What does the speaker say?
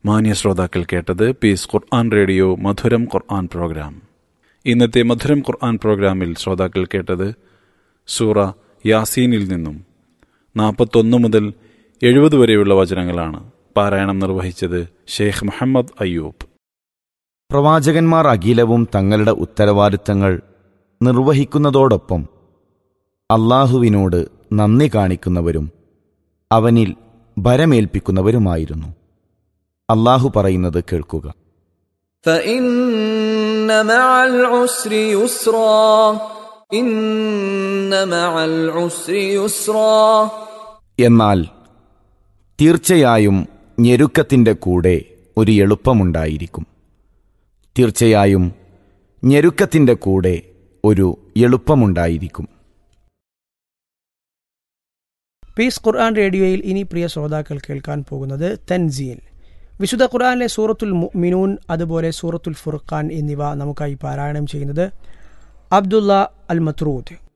മാന്യ ശ്രോതാക്കൾ കേട്ടത് പീസ് ഖുർആൻ റേഡിയോ മധുരം ഖുർആൻ പ്രോഗ്രാം ഇന്നത്തെ മധുരം ഖുർആൻ പ്രോഗ്രാമിൽ ശ്രോതാക്കൾ കേട്ടത് സൂറ യാസീനിൽ നിന്നും നാൽപ്പത്തൊന്ന് മുതൽ എഴുപത് വരെയുള്ള വചനങ്ങളാണ് പാരായണം നിർവഹിച്ചത് ഷെയ്ഖ് മുഹമ്മദ് അയ്യൂബ് പ്രവാചകന്മാർ അഖിലവും തങ്ങളുടെ ഉത്തരവാദിത്തങ്ങൾ നിർവഹിക്കുന്നതോടൊപ്പം അള്ളാഹുവിനോട് നന്ദി കാണിക്കുന്നവരും അവനിൽ ഭരമേൽപ്പിക്കുന്നവരുമായിരുന്നു അള്ളാഹു പറയുന്നത് കേൾക്കുക فإن مع العسر يسرا إن مع العسر يسرا എന്നാൽ തീർച്ചയായും ഞെരുക്കത്തിൻ്റെ കൂടെ ഒരു എളുപ്പമുണ്ടായിരിക്കും തീർച്ചയായും ഞെരുക്കത്തിൻ്റെ കൂടെ ഒരു എളുപ്പമുണ്ടായിരിക്കും പീസ് ഖുർആൻ റേഡിയോയിൽ ഇനി പ്രിയ ശ്രോതാക്കൾ കേൾക്കാൻ പോകുന്നത് തൻസീൽ വിശുദ്ധ ഖുർആനിലെ സൂറത്തുൽ മുഅ്മിനൂൻ അതുപോലെ സൂറത്തുൽ ഫുർഖാൻ എന്നിവ നമുക്കായി പാരായണം ചെയ്യുന്നത് അബ്ദുള്ള അൽ മത്രൂദ്